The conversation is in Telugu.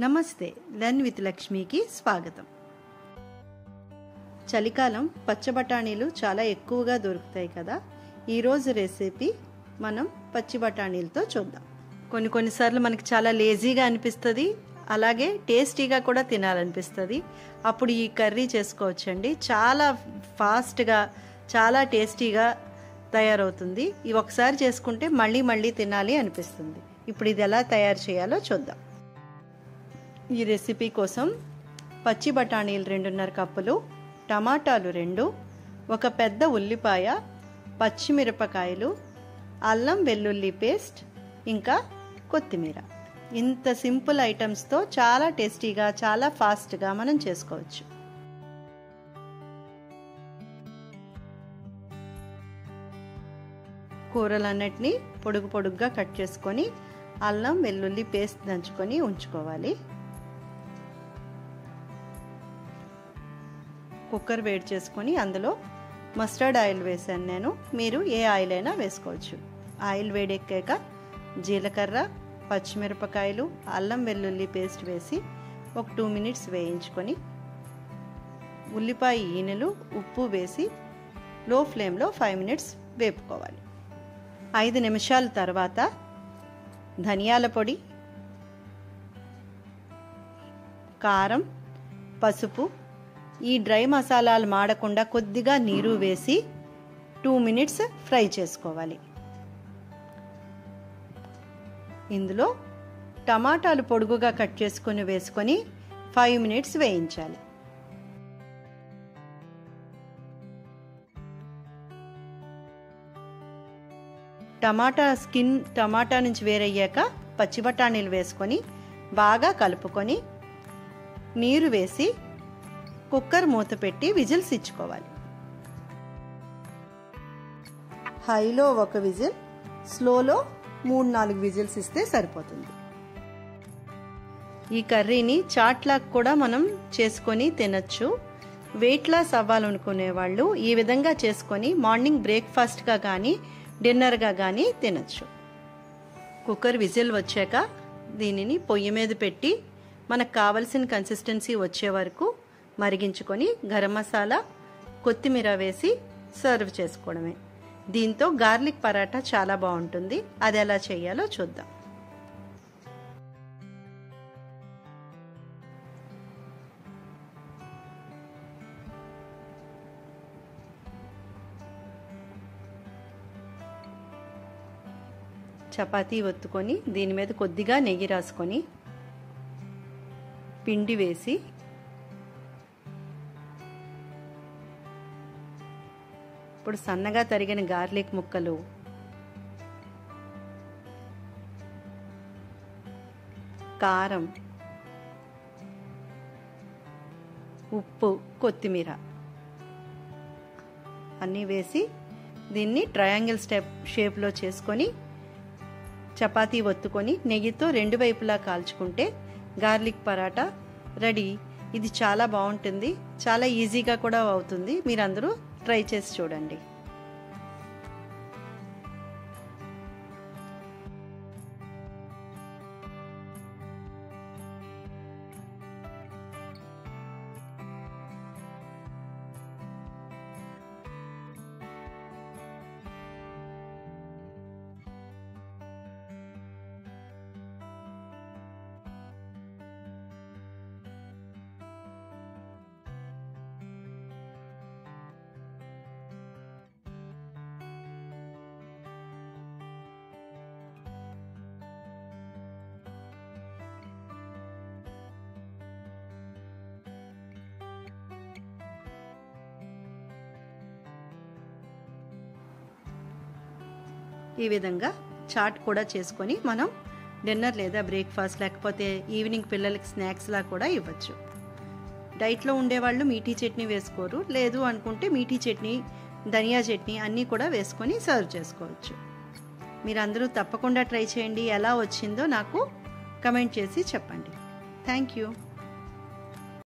నమస్తే లర్న్ విత్ లక్ష్మికి స్వాగతం చలికాలం పచ్చ బఠానీలు చాలా ఎక్కువగా దొరుకుతాయి కదా ఈరోజు రెసిపీ మనం పచ్చి బఠానీలతో చూద్దాం కొన్ని కొన్నిసార్లు మనకి చాలా లేజీగా అనిపిస్తుంది అలాగే టేస్టీగా కూడా తినాలనిపిస్తుంది అప్పుడు ఈ కర్రీ చేసుకోవచ్చండి చాలా ఫాస్ట్గా చాలా టేస్టీగా తయారవుతుంది ఇవి ఒకసారి చేసుకుంటే మళ్ళీ మళ్ళీ తినాలి అనిపిస్తుంది ఇప్పుడు ఇది ఎలా తయారు చేయాలో చూద్దాం ఈ రెసిపీ కోసం పచ్చి బఠానీలు రెండున్నర కప్పులు టమాటాలు రెండు ఒక పెద్ద ఉల్లిపాయ పచ్చిమిరపకాయలు అల్లం వెల్లుల్లి పేస్ట్ ఇంకా కొత్తిమీర ఇంత సింపుల్ ఐటమ్స్తో చాలా టేస్టీగా చాలా ఫాస్ట్గా మనం చేసుకోవచ్చు కూరలన్నిటినీ పొడుగు పొడుగ్గా కట్ చేసుకొని అల్లం వెల్లుల్లి పేస్ట్ దంచుకొని ఉంచుకోవాలి కుక్కర్ వేడి చేసుకొని అందులో మస్టర్డ్ ఆయిల్ వేసాను నేను మీరు ఏ ఆయిల్ అయినా వేసుకోవచ్చు ఆయిల్ వేడెక్కాక జీలకర్ర పచ్చిమిరపకాయలు అల్లం వెల్లుల్లి పేస్ట్ వేసి ఒక టూ మినిట్స్ వేయించుకొని ఉల్లిపాయ ఈనెలు ఉప్పు వేసి లో ఫ్లేమ్లో ఫైవ్ మినిట్స్ వేపుకోవాలి ఐదు నిమిషాల తర్వాత ధనియాల పొడి కారం పసుపు ఈ డ్రై మసాలాలు మాడకుండా కొద్దిగా నీరు వేసి టూ మినిట్స్ ఫ్రై చేసుకోవాలి ఇందులో టమాటాలు పొడుగుగా కట్ చేసుకొని వేసుకొని ఫైవ్ మినిట్స్ వేయించాలి టమాటా స్కిన్ టమాటా నుంచి వేరయ్యాక పచ్చి బఠానీలు వేసుకొని బాగా కలుపుకొని నీరు వేసి కుక్కర్ మూత పెట్టి విజిల్స్ ఇచ్చుకోవాలి హైలో ఒక విజిల్ స్లోలో మూడు నాలుగు విజిల్స్ ఇస్తే సరిపోతుంది ఈ కర్రీని చాట్లాగా కూడా మనం చేసుకొని తినచ్చు వెయిట్ లాస్ అవ్వాలనుకునే వాళ్ళు ఈ విధంగా చేసుకొని మార్నింగ్ బ్రేక్ఫాస్ట్గా కానీ డిన్నర్గా కానీ తినచ్చు కుక్కర్ విజిల్ వచ్చాక దీనిని పొయ్యి మీద పెట్టి మనకు కావలసిన కన్సిస్టెన్సీ వచ్చే వరకు మరిగించుకొని గరం మసాలా కొత్తిమీర వేసి సర్వ్ చేసుకోవడమే దీంతో గార్లిక్ పరాటా చాలా బాగుంటుంది అది ఎలా చేయాలో చూద్దాం చపాతీ ఒత్తుకొని దీని మీద కొద్దిగా నెయ్యి రాసుకొని పిండి వేసి ఇప్పుడు సన్నగా తరిగిన గార్లిక్ ముక్కలు కారం ఉప్పు కొత్తిమీర అన్నీ వేసి దీన్ని ట్రయాంగిల్ స్టెప్ షేప్లో చేసుకొని చపాతీ ఒత్తుకొని నెయ్యితో రెండు వైపులా కాల్చుకుంటే గార్లిక్ పరాటా రెడీ ఇది చాలా బాగుంటుంది చాలా ఈజీగా కూడా అవుతుంది మీరందరూ ట్రై చేసి చూడండి ఈ విధంగా చాట్ కూడా చేసుకొని మనం డిన్నర్ లేదా బ్రేక్ఫాస్ట్ లేకపోతే ఈవినింగ్ పిల్లలకి స్నాక్స్లా కూడా ఇవ్వచ్చు డైట్లో ఉండేవాళ్ళు మీఠీ చట్నీ వేసుకోరు లేదు అనుకుంటే మీఠీ చట్నీ ధనియా చట్నీ అన్నీ కూడా వేసుకొని సర్వ్ చేసుకోవచ్చు మీరందరూ తప్పకుండా ట్రై చేయండి ఎలా వచ్చిందో నాకు కమెంట్ చేసి చెప్పండి థ్యాంక్ యూ